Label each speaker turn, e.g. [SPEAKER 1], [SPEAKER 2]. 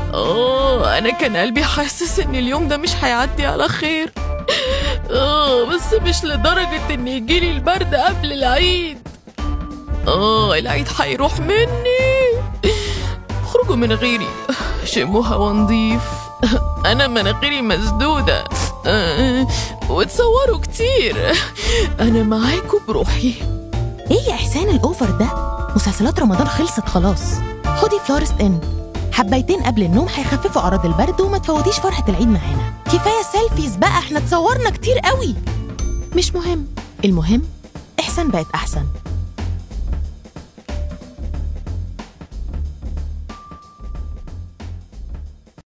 [SPEAKER 1] اه انا كان قلبي حاسس ان اليوم ده مش هيعدي على خير اه بس مش لدرجة ان يجيلي البرد قبل العيد اه العيد هيروح مني خرجوا من غيري شموا هوا نضيف انا مناخيري مسدودة آه، وتصوروا كتير انا معاكم بروحي
[SPEAKER 2] ايه يا احسان الاوفر ده مسلسلات رمضان خلصت خلاص خدي فلورست ان حبيتين قبل النوم هيخففوا اعراض البرد وما تفوتيش فرحه العيد معانا كفايه سيلفيز بقى احنا اتصورنا كتير قوي مش مهم المهم احسان بقت احسن